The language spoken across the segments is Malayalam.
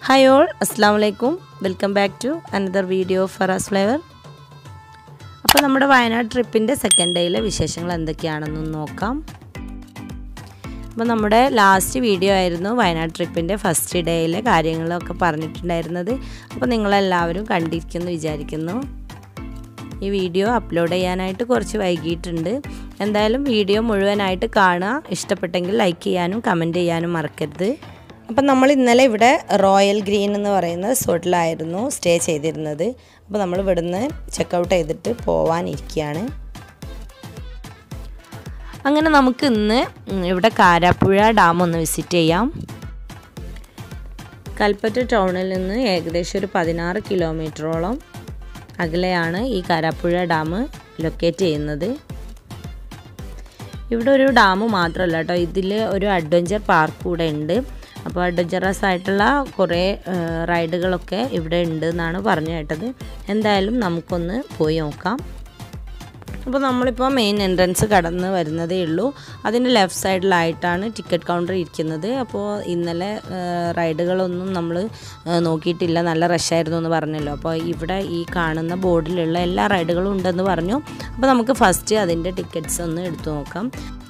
ഹായ് ഓൾ അസ്സാം വലൈക്കും welcome back to another video Faraz flavour അപ്പോൾ നമ്മുടെ വയനാട് ട്രിപ്പിൻ്റെ സെക്കൻഡ് ഡേയിലെ വിശേഷങ്ങൾ എന്തൊക്കെയാണെന്ന് നോക്കാം അപ്പോൾ നമ്മുടെ ലാസ്റ്റ് വീഡിയോ ആയിരുന്നു വയനാട് ട്രിപ്പിൻ്റെ ഫസ്റ്റ് ഡേയിലെ കാര്യങ്ങളൊക്കെ പറഞ്ഞിട്ടുണ്ടായിരുന്നത് അപ്പോൾ നിങ്ങളെല്ലാവരും കണ്ടിരിക്കുന്നു വിചാരിക്കുന്നു ഈ വീഡിയോ അപ്ലോഡ് ചെയ്യാനായിട്ട് കുറച്ച് വൈകിയിട്ടുണ്ട് എന്തായാലും വീഡിയോ മുഴുവനായിട്ട് കാണുക ഇഷ്ടപ്പെട്ടെങ്കിൽ ലൈക്ക് ചെയ്യാനും കമൻറ്റ് ചെയ്യാനും മറക്കരുത് അപ്പം നമ്മൾ ഇന്നലെ ഇവിടെ റോയൽ ഗ്രീൻ എന്ന് പറയുന്ന റിസോർട്ടിലായിരുന്നു സ്റ്റേ ചെയ്തിരുന്നത് അപ്പോൾ നമ്മൾ ഇവിടുന്ന് ചെക്കൗട്ട് ചെയ്തിട്ട് പോവാനിരിക്കുകയാണ് അങ്ങനെ നമുക്ക് ഇന്ന് ഇവിടെ കാരാപ്പുഴ ഡാം ഒന്ന് വിസിറ്റ് ചെയ്യാം കൽപ്പറ്റ ടൗണിൽ നിന്ന് ഏകദേശം ഒരു പതിനാറ് കിലോമീറ്ററോളം അകലെയാണ് ഈ കാരാപ്പുഴ ഡാം ലൊക്കേറ്റ് ചെയ്യുന്നത് ഇവിടെ ഒരു ഡാം മാത്രമല്ല കേട്ടോ ഇതിൽ ഒരു അഡ്വഞ്ചർ പാർക്ക് കൂടെ ഉണ്ട് അപ്പോൾ അഡ്വഞ്ചറസ് ആയിട്ടുള്ള കുറേ റൈഡുകളൊക്കെ ഇവിടെ ഉണ്ട് എന്നാണ് പറഞ്ഞു കേട്ടത് എന്തായാലും നമുക്കൊന്ന് പോയി നോക്കാം അപ്പോൾ നമ്മളിപ്പോൾ മെയിൻ എൻട്രൻസ് കടന്ന് വരുന്നതേ ഉള്ളൂ അതിൻ്റെ ലെഫ്റ്റ് സൈഡിലായിട്ടാണ് ടിക്കറ്റ് കൗണ്ടർ ഇരിക്കുന്നത് അപ്പോൾ ഇന്നലെ റൈഡുകളൊന്നും നമ്മൾ നോക്കിയിട്ടില്ല നല്ല റഷായിരുന്നു എന്ന് പറഞ്ഞല്ലോ അപ്പോൾ ഇവിടെ ഈ കാണുന്ന ബോർഡിലുള്ള എല്ലാ റൈഡുകളും ഉണ്ടെന്ന് പറഞ്ഞു അപ്പോൾ നമുക്ക് ഫസ്റ്റ് അതിൻ്റെ ടിക്കറ്റ്സ് ഒന്ന് എടുത്തു നോക്കാം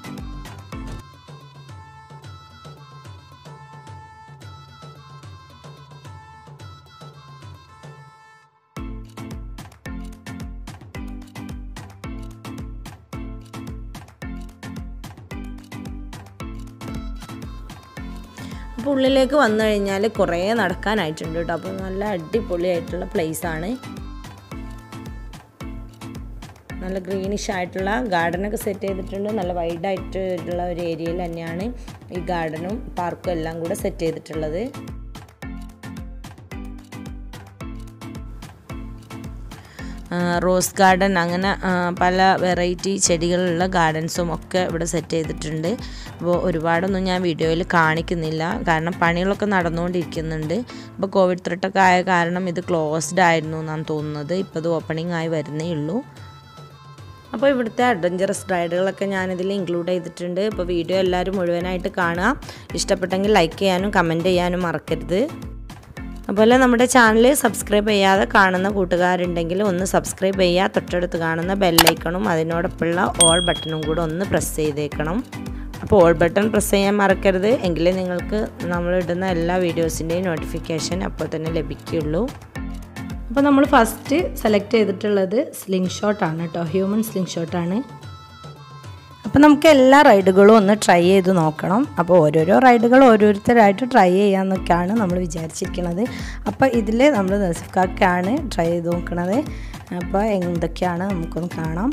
അപ്പോൾ ഉള്ളിലേക്ക് വന്നു കഴിഞ്ഞാൽ കുറേ നടക്കാനായിട്ടുണ്ട് കേട്ടോ അപ്പോൾ നല്ല അടിപൊളിയായിട്ടുള്ള പ്ലേസ് ആണ് നല്ല ഗ്രീനിഷ് ആയിട്ടുള്ള ഗാർഡനൊക്കെ സെറ്റ് ചെയ്തിട്ടുണ്ട് നല്ല വൈഡായിട്ടുള്ള ഒരു ഏരിയയിൽ തന്നെയാണ് ഈ ഗാർഡനും പാർക്കും എല്ലാം കൂടെ സെറ്റ് ചെയ്തിട്ടുള്ളത് റോസ് ഗാർഡൻ അങ്ങനെ പല വെറൈറ്റി ചെടികളുള്ള ഗാർഡൻസും ഒക്കെ ഇവിടെ സെറ്റ് ചെയ്തിട്ടുണ്ട് അപ്പോൾ ഒരുപാടൊന്നും ഞാൻ വീഡിയോയിൽ കാണിക്കുന്നില്ല കാരണം പണികളൊക്കെ നടന്നുകൊണ്ടിരിക്കുന്നുണ്ട് അപ്പോൾ കോവിഡ് ത്രെട്ടൊക്കെ ആയ കാരണം ഇത് ക്ലോസ്ഡ് ആയിരുന്നു എന്നാണ് തോന്നുന്നത് ഇപ്പോൾ ഇത് ഓപ്പണിംഗ് ആയി വരുന്നേ ഉള്ളൂ അപ്പോൾ ഇവിടുത്തെ അഡ്വഞ്ചറസ് റൈഡുകളൊക്കെ ഞാനിതിൽ ഇൻക്ലൂഡ് ചെയ്തിട്ടുണ്ട് ഇപ്പോൾ വീഡിയോ എല്ലാവരും മുഴുവനായിട്ട് കാണുക ഇഷ്ടപ്പെട്ടെങ്കിൽ ലൈക്ക് ചെയ്യാനും കമൻറ്റ് ചെയ്യാനും മറക്കരുത് അതുപോലെ നമ്മുടെ ചാനൽ സബ്സ്ക്രൈബ് ചെയ്യാതെ കാണുന്ന കൂട്ടുകാരുണ്ടെങ്കിൽ ഒന്ന് സബ്സ്ക്രൈബ് ചെയ്യുക തൊട്ടടുത്ത് കാണുന്ന ബെല്ലൈക്കണും അതിനോടൊപ്പമുള്ള ഓൾ ബട്ടണും കൂടെ ഒന്ന് പ്രസ് ചെയ്തേക്കണം അപ്പോൾ ഓൾ ബട്ടൺ പ്രസ് ചെയ്യാൻ മറക്കരുത് എങ്കിലേ നിങ്ങൾക്ക് നമ്മൾ ഇടുന്ന എല്ലാ വീഡിയോസിൻ്റെയും നോട്ടിഫിക്കേഷൻ അപ്പോൾ തന്നെ ലഭിക്കുകയുള്ളൂ അപ്പോൾ നമ്മൾ ഫസ്റ്റ് സെലക്ട് ചെയ്തിട്ടുള്ളത് സ്ലിംഗ് ഷോട്ടാണ് കേട്ടോ ഹ്യൂമൻ സ്ലിംഗ് ഷോട്ടാണ് അപ്പോൾ നമുക്ക് എല്ലാ റൈഡുകളും ഒന്ന് ട്രൈ ചെയ്ത് നോക്കണം അപ്പോൾ ഓരോരോ റൈഡുകൾ ഓരോരുത്തരായിട്ട് ട്രൈ ചെയ്യാമെന്നൊക്കെയാണ് നമ്മൾ വിചാരിച്ചിരിക്കുന്നത് അപ്പോൾ ഇതിൽ നമ്മൾ നസിഫ്ക്കാക്കാണ് ട്രൈ ചെയ്ത് നോക്കുന്നത് അപ്പോൾ എന്തൊക്കെയാണ് നമുക്കൊന്ന് കാണാം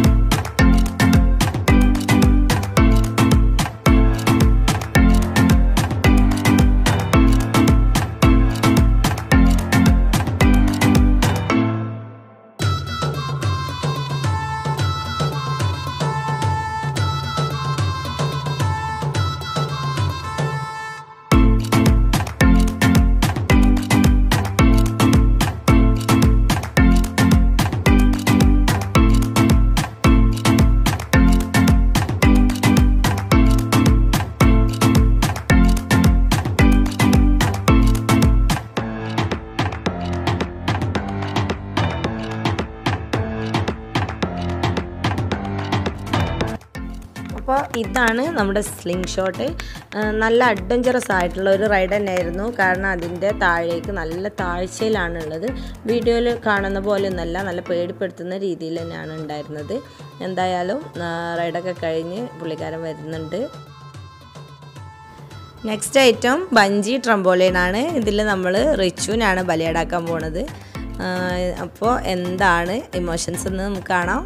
അപ്പോൾ ഇതാണ് നമ്മുടെ സ്ലിംഗ് ഷോട്ട് നല്ല അഡ്വഞ്ചറസ് ആയിട്ടുള്ള ഒരു റൈഡ് തന്നെയായിരുന്നു കാരണം അതിൻ്റെ താഴേക്ക് നല്ല താഴ്ചയിലാണ് ഉള്ളത് വീഡിയോയിൽ കാണുന്ന പോലെ ഒന്നല്ല നല്ല പേടിപ്പെടുത്തുന്ന രീതിയിൽ തന്നെയാണ് ഉണ്ടായിരുന്നത് എന്തായാലും റൈഡൊക്കെ കഴിഞ്ഞ് പുള്ളിക്കാരൻ വരുന്നുണ്ട് നെക്സ്റ്റ് ഐറ്റം ബഞ്ചി ട്രംബോളിനാണ് ഇതിൽ നമ്മൾ റിച്ചുവിനാണ് ബലിയടാക്കാൻ പോണത് അപ്പോൾ എന്താണ് ഇമോഷൻസ് എന്ന് നമുക്ക് കാണാം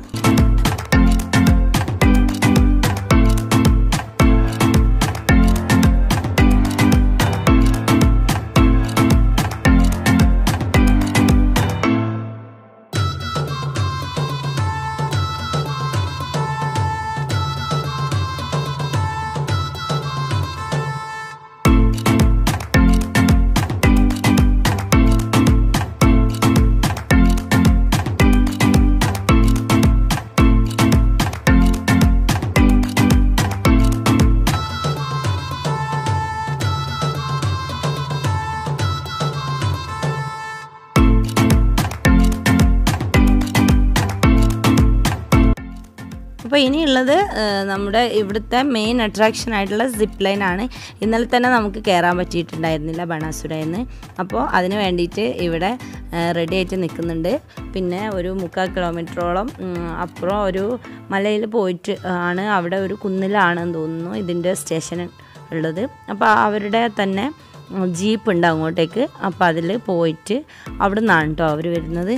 അപ്പോൾ ഇനിയുള്ളത് ഏഹ്, നമ്മുടെ ഇവിടുത്തെ മെയിൻ അട്രാക്ഷൻ ആയിട്ടുള്ള സിപ്പ് ലൈൻ ആണ് ഇന്നലെ തന്നെ നമുക്ക് കയറാൻ പറ്റിയിട്ടുണ്ടായിരുന്നില്ല ബണാസുരയിൽ അപ്പോൾ അതിന് വേണ്ടിയിട്ട് ഇവിടെ റെഡി ആയിട്ട് നിൽക്കുന്നുണ്ട് പിന്നെ ഒരു മുക്കാൽ കിലോമീറ്ററോളം ഉം, അപ്പുറം ഒരു മലയിൽ പോയിട്ട് ആണ് അവിടെ ഒരു കുന്നിലാണെന്ന് തോന്നുന്നു ഇതിൻ്റെ സ്റ്റേഷൻ ഉള്ളത് അപ്പോൾ അവരുടെ തന്നെ ജീപ്പ് ഉണ്ട് അങ്ങോട്ടേക്ക് അപ്പോൾ അതിൽ പോയിട്ട് അവിടെ നിന്നാണ് കേട്ടോ അവർ വരുന്നത്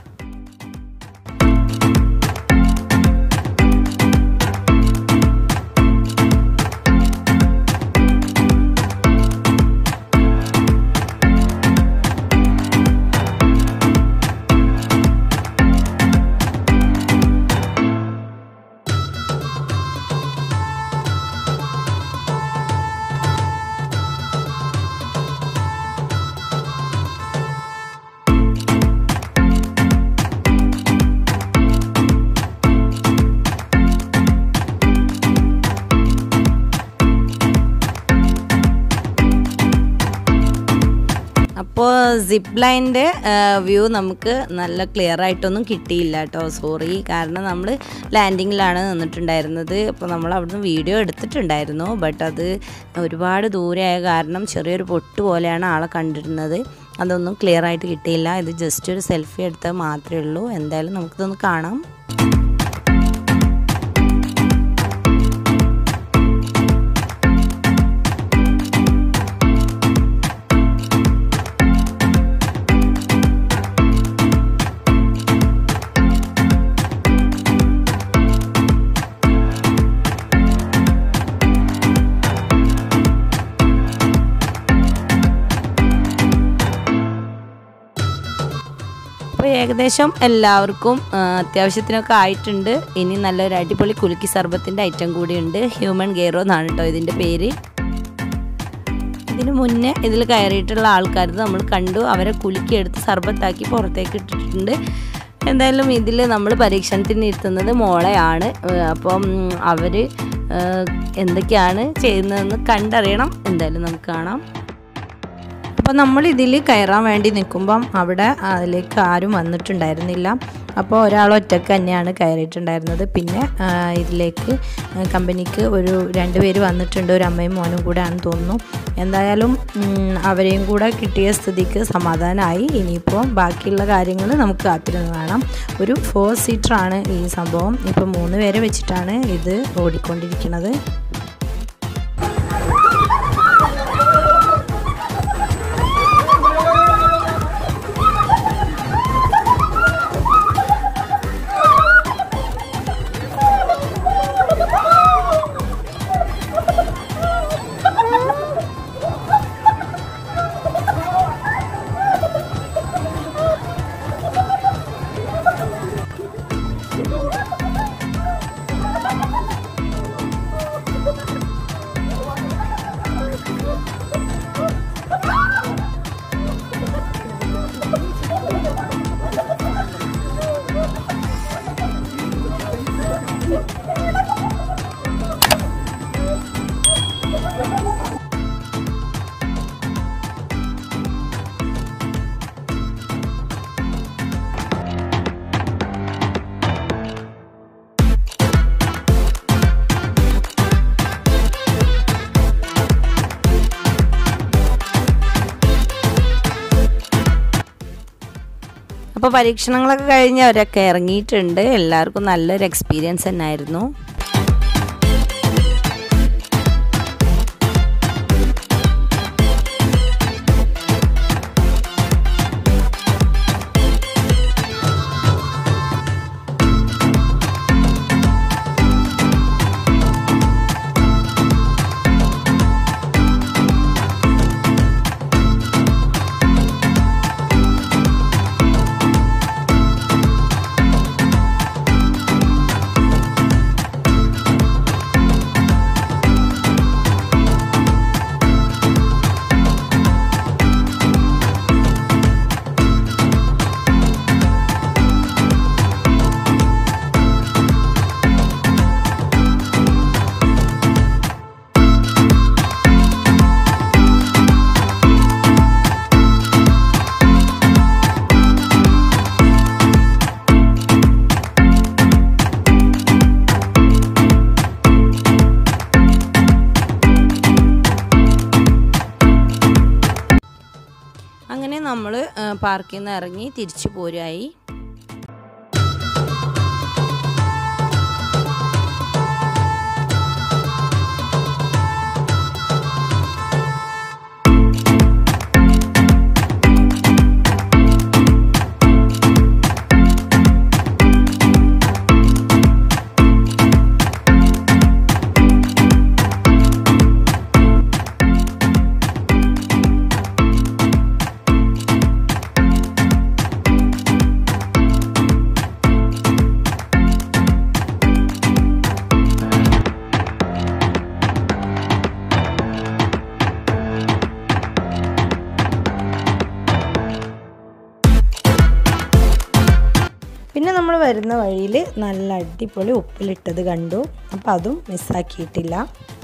അപ്പോൾ സിപ്പ് ലൈൻ്റെ വ്യൂ നമുക്ക് നല്ല ക്ലിയർ ആയിട്ടൊന്നും കിട്ടിയില്ല കേട്ടോ സോറി കാരണം നമ്മൾ ലാൻഡിങ്ങിലാണ് നിന്നിട്ടുണ്ടായിരുന്നത് അപ്പോൾ നമ്മൾ അവിടുന്ന് വീഡിയോ എടുത്തിട്ടുണ്ടായിരുന്നു ബട്ട് അത് ഒരുപാട് ദൂരെയായ കാരണം ചെറിയൊരു പൊട്ട് പോലെയാണ് ആളെ കണ്ടിരുന്നത് അതൊന്നും ക്ലിയർ ആയിട്ട് കിട്ടിയില്ല ഇത് ജസ്റ്റ് ഒരു സെൽഫി എടുത്താൽ മാത്രമേ ഉള്ളൂ എന്തായാലും നമുക്കിതൊന്ന് കാണാം അപ്പോൾ ഏകദേശം എല്ലാവർക്കും ആ, അത്യാവശ്യത്തിനൊക്കെ ആയിട്ടുണ്ട് ഇനി നല്ലൊരു അടിപൊളി കുലുക്കി സർബത്തിൻ്റെ ഐറ്റം കൂടിയുണ്ട് ഹ്യൂമൻ ഗെയറോ എന്നാണ് കേട്ടോ ഇതിൻ്റെ പേര് ഇതിന് മുന്നേ ഇതിൽ കയറിയിട്ടുള്ള ആൾക്കാർ നമ്മൾ കണ്ടു അവരെ കുലുക്കി എടുത്ത് സർബത്താക്കി പുറത്തേക്ക് ഇട്ടിട്ടുണ്ട് എന്തായാലും ഇതിൽ നമ്മൾ പരീക്ഷണത്തിന് ഇരുത്തുന്നത് മോളെയാണ് ഏഹ് അപ്പം അവർ എന്തൊക്കെയാണ് ചെയ്യുന്നതെന്ന് കണ്ടറിയണം എന്തായാലും നമുക്ക് കാണാം അപ്പോൾ നമ്മൾ ഇതിൽ കയറാൻ വേണ്ടി നിൽക്കുമ്പം അവിടെ അതിലേക്ക് ആരും വന്നിട്ടുണ്ടായിരുന്നില്ല അപ്പോൾ ഒരാൾ ഒറ്റക്ക് തന്നെയാണ് കയറിയിട്ടുണ്ടായിരുന്നത് പിന്നെ ആ, ഇതിലേക്ക് കമ്പനിക്ക് ഒരു രണ്ട് പേര് വന്നിട്ടുണ്ട് ഒരു അമ്മയും മോനും കൂടെ ആണെന്ന് തോന്നുന്നു എന്തായാലും ഉം, അവരെയും കൂടെ കിട്ടിയ സ്ഥിതിക്ക് സമാധാനമായി ഇനിയിപ്പോൾ ബാക്കിയുള്ള കാര്യങ്ങൾ നമുക്ക് കാത്തിരുന്ന് കാണാം ഒരു ഫോർ സീറ്ററാണ് ഈ സംഭവം ഇപ്പോൾ മൂന്ന് പേരെ വെച്ചിട്ടാണ് ഇത് ഓടിക്കൊണ്ടിരിക്കുന്നത് അപ്പോൾ പരീക്ഷണങ്ങളൊക്കെ കഴിഞ്ഞ് അവരൊക്കെ ഇറങ്ങിയിട്ടുണ്ട് എല്ലാവർക്കും നല്ലൊരു എക്സ്പീരിയൻസ് തന്നെയായിരുന്നു നമ്മൾ പാർക്കിൽ നിന്ന് ഇറങ്ങി തിരിച്ചു പോരായി പിന്നെ നമ്മൾ വരുന്ന വഴിയിൽ നല്ല അടിപൊളി ഉപ്പിലിട്ടത് കണ്ടു അപ്പോൾ അതും മിസ്സാക്കിയിട്ടില്ല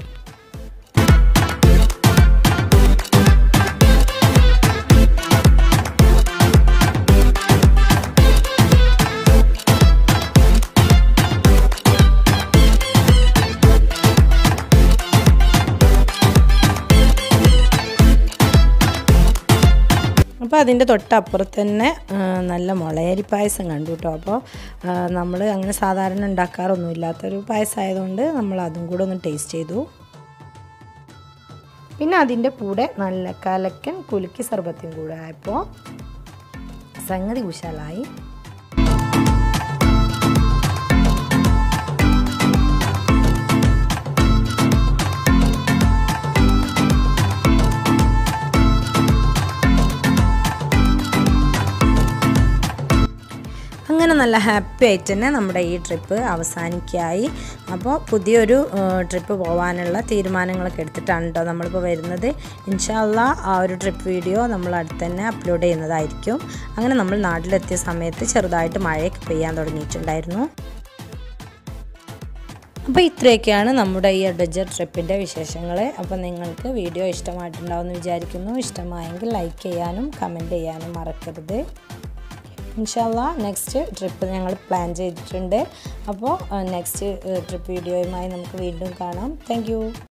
അപ്പോൾ അതിൻ്റെ തൊട്ടപ്പുറത്ത് തന്നെ നല്ല മുളയരി പായസം കണ്ടു കേട്ടോ അപ്പോൾ നമ്മൾ അങ്ങനെ സാധാരണ ഉണ്ടാക്കാറൊന്നും ഇല്ലാത്തൊരു പായസമായതുകൊണ്ട് നമ്മൾ അതും കൂടെ ഒന്ന് ടേസ്റ്റ് ചെയ്തു പിന്നെ അതിൻ്റെ കൂടെ നല്ല കലക്കൻ കുലുക്കി സർബത്തും കൂടെ ആയപ്പോൾ സംഗതി കുശാലായി അങ്ങനെ നല്ല ഹാപ്പി ആയിട്ട് തന്നെ നമ്മുടെ ഈ ട്രിപ്പ് അവസാനിക്കായി അപ്പോൾ പുതിയൊരു ട്രിപ്പ് പോകാനുള്ള തീരുമാനങ്ങളൊക്കെ എടുത്തിട്ടാണ് കേട്ടോ നമ്മളിപ്പോൾ വരുന്നത് ഇൻഷാല്ല ആ ഒരു ട്രിപ്പ് വീഡിയോ നമ്മൾ അടുത്ത് തന്നെ അപ്ലോഡ് ചെയ്യുന്നതായിരിക്കും അങ്ങനെ നമ്മൾ നാട്ടിലെത്തിയ സമയത്ത് ചെറുതായിട്ട് മഴയൊക്കെ പെയ്യാൻ തുടങ്ങിയിട്ടുണ്ടായിരുന്നു അപ്പോൾ ഇത്രയൊക്കെയാണ് നമ്മുടെ ഈ അഡ്വഞ്ചർ ട്രിപ്പിൻ്റെ വിശേഷങ്ങൾ അപ്പോൾ നിങ്ങൾക്ക് വീഡിയോ ഇഷ്ടമായിട്ടുണ്ടാവുമെന്ന് വിചാരിക്കുന്നു ഇഷ്ടമായെങ്കിൽ ലൈക്ക് ചെയ്യാനും കമൻറ്റ് ചെയ്യാനും മറക്കരുത് ഇൻഷാല്ല നെക്സ്റ്റ് ട്രിപ്പ് ഞങ്ങൾ പ്ലാൻ ചെയ്തിട്ടുണ്ട് അപ്പോൾ നെക്സ്റ്റ് ട്രിപ്പ് വീഡിയോയുമായി നമുക്ക് വീണ്ടും കാണാം താങ്ക്